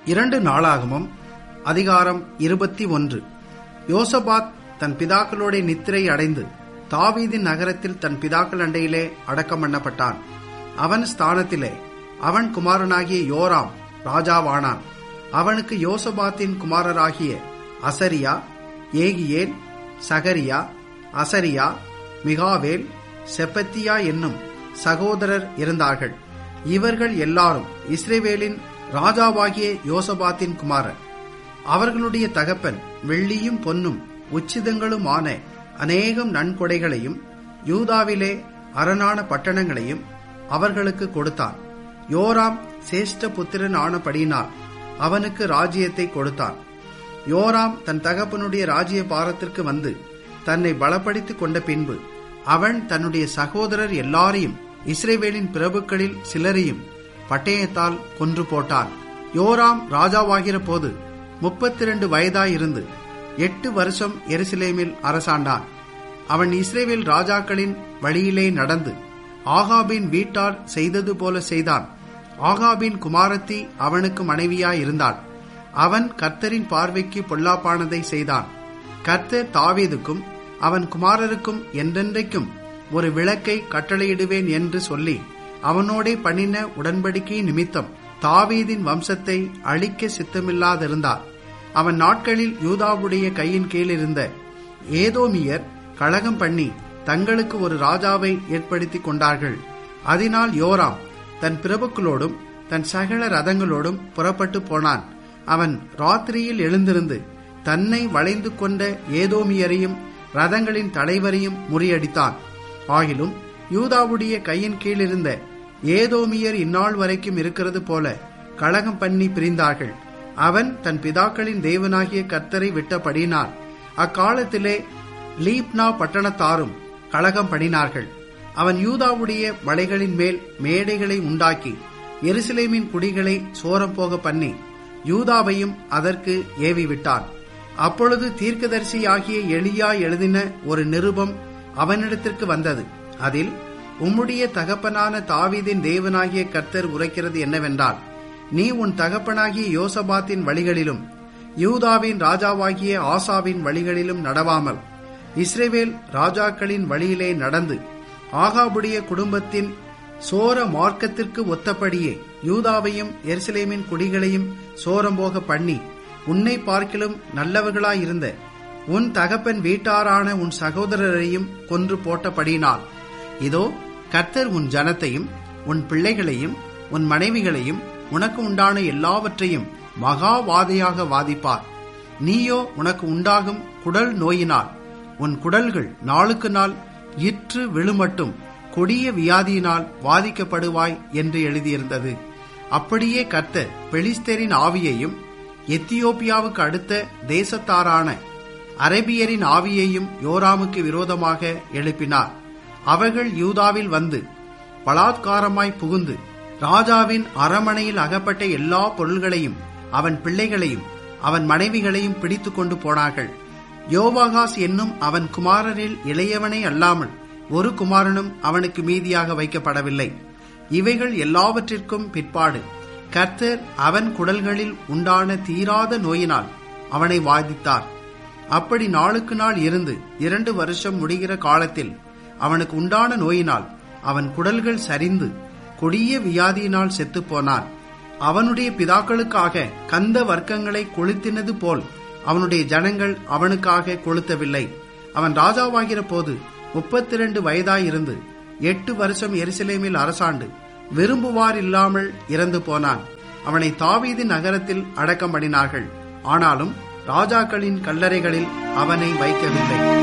இரண்டு நாளாகமும் அதிகாரம் இருபத்தி ஒன்று யோசபாத் தன் பிதாக்களோட நித்திரை அடைந்து தாவீதின் நகரத்தில் தன் பிதாக்கள் அண்டையிலே அடக்கம் பண்ணப்பட்டான் அவன் ஸ்தானத்திலே அவன் குமாரனாகிய யோராம் ராஜாவானான் அவனுக்கு யோசபாத்தின் குமாரராகிய அசரியா ஏகியேல் சகரியா அசரியா மிகாவேல் செப்பத்தியா என்னும் சகோதரர் இருந்தார்கள் இவர்கள் எல்லாரும் இஸ்ரேவேலின் ராஜாவாகிய யோசபாத்தின் குமாரர் அவர்களுடைய தகப்பன் வெள்ளியும் பொன்னும் உச்சிதங்களுமான அநேகம் நன்கொடைகளையும் யூதாவிலே அரணான பட்டணங்களையும் அவர்களுக்கு கொடுத்தான் யோராம் சேஷ்ட புத்திரன் ஆனபடியினால் அவனுக்கு ராஜ்யத்தை கொடுத்தான் யோராம் தன் தகப்பனுடைய ராஜ்ய பாரத்திற்கு வந்து தன்னை பலப்படுத்திக் கொண்ட பின்பு அவன் தன்னுடைய சகோதரர் எல்லாரையும் இஸ்ரேவேலின் பிரபுக்களில் சிலரையும் பட்டயத்தால் கொன்று போட்டான் யோராம் ராஜாவாகிற போது முப்பத்தி இரண்டு வயதாயிருந்து எட்டு வருஷம் எருசலேமில் அரசாண்டான் அவன் இஸ்ரேவேல் ராஜாக்களின் வழியிலே நடந்து ஆகாபின் வீட்டார் செய்தது போல செய்தான் ஆகாபின் குமாரத்தி அவனுக்கு மனைவியாயிருந்தாள் அவன் கர்த்தரின் பார்வைக்கு பொல்லாப்பானதை செய்தான் கர்த்தர் தாவீதுக்கும் அவன் குமாரருக்கும் என்றென்றைக்கும் ஒரு விளக்கை கட்டளையிடுவேன் என்று சொல்லி அவனோடே பண்ணின உடன்படிக்கை நிமித்தம் தாவீதின் வம்சத்தை அழிக்க சித்தமில்லாதிருந்தார் அவன் நாட்களில் யூதாவுடைய கையின் கீழ் இருந்த ஏதோமியர் கழகம் பண்ணி தங்களுக்கு ஒரு ராஜாவை ஏற்படுத்திக் கொண்டார்கள் அதனால் யோராம் தன் பிரபுக்களோடும் தன் சகல ரதங்களோடும் புறப்பட்டு போனான் அவன் ராத்திரியில் எழுந்திருந்து தன்னை வளைந்து கொண்ட ஏதோமியரையும் ரதங்களின் தலைவரையும் முறியடித்தான் ஆகிலும் யூதாவுடைய கையின் கீழ் இருந்த ஏதோமியர் இந்நாள் வரைக்கும் இருக்கிறது போல கழகம் பண்ணி பிரிந்தார்கள் அவன் தன் பிதாக்களின் தேவனாகிய கர்த்தரை விட்டபடினார் அக்காலத்திலே லீப்னா பட்டணத்தாரும் கழகம் பண்ணினார்கள் அவன் யூதாவுடைய மலைகளின் மேல் மேடைகளை உண்டாக்கி எருசலேமின் குடிகளை சோரம் போக பண்ணி யூதாவையும் அதற்கு ஏவி விட்டான் அப்பொழுது தீர்க்கதரிசியாகிய எளியா எழுதின ஒரு நிருபம் அவனிடத்திற்கு வந்தது அதில் உம்முடைய தகப்பனான தாவீதின் தேவனாகிய கர்த்தர் உரைக்கிறது என்னவென்றால் நீ உன் தகப்பனாகிய யோசபாத்தின் வழிகளிலும் யூதாவின் ராஜாவாகிய ஆசாவின் வழிகளிலும் நடவாமல் இஸ்ரேவேல் ராஜாக்களின் வழியிலே நடந்து ஆகாபுடைய குடும்பத்தின் சோர மார்க்கத்திற்கு ஒத்தபடியே யூதாவையும் எருசலேமின் குடிகளையும் சோரம்போக பண்ணி உன்னை பார்க்கிலும் நல்லவர்களாயிருந்த உன் தகப்பன் வீட்டாரான உன் சகோதரரையும் கொன்று போட்டபடினால் இதோ கர்த்தர் உன் ஜனத்தையும் உன் பிள்ளைகளையும் உன் மனைவிகளையும் உனக்கு உண்டான எல்லாவற்றையும் மகாவாதையாக வாதிப்பார் நீயோ உனக்கு உண்டாகும் குடல் நோயினால் உன் குடல்கள் நாளுக்கு நாள் இற்று விழுமட்டும் கொடிய வியாதியினால் வாதிக்கப்படுவாய் என்று எழுதியிருந்தது அப்படியே கர்த்தர் பெலிஸ்தரின் ஆவியையும் எத்தியோப்பியாவுக்கு அடுத்த தேசத்தாரான அரேபியரின் ஆவியையும் யோராமுக்கு விரோதமாக எழுப்பினார் அவர்கள் யூதாவில் வந்து பலாத்காரமாய் புகுந்து ராஜாவின் அரமனையில் அகப்பட்ட எல்லா பொருள்களையும் அவன் பிள்ளைகளையும் அவன் மனைவிகளையும் பிடித்து கொண்டு போனார்கள் யோவாகாஸ் என்னும் அவன் குமாரரில் இளையவனை அல்லாமல் ஒரு குமாரனும் அவனுக்கு மீதியாக வைக்கப்படவில்லை இவைகள் எல்லாவற்றிற்கும் பிற்பாடு கர்த்தர் அவன் குடல்களில் உண்டான தீராத நோயினால் அவனை வாதித்தார் அப்படி நாளுக்கு நாள் இருந்து இரண்டு வருஷம் முடிகிற காலத்தில் அவனுக்கு உண்டான நோயினால் அவன் குடல்கள் சரிந்து கொடிய வியாதியினால் செத்துப்போனான் அவனுடைய பிதாக்களுக்காக கந்த வர்க்கங்களை கொளுத்தினது போல் அவனுடைய ஜனங்கள் அவனுக்காக கொளுத்தவில்லை அவன் ராஜாவாகிற போது முப்பத்தி இரண்டு வயதாயிருந்து எட்டு வருஷம் எருசலேமில் அரசாண்டு விரும்புவார் இல்லாமல் இறந்து போனான் அவனை தாவீதின் நகரத்தில் அடக்கம் பண்ணினார்கள் ஆனாலும் ராஜாக்களின் கல்லறைகளில் அவனை வைக்கவில்லை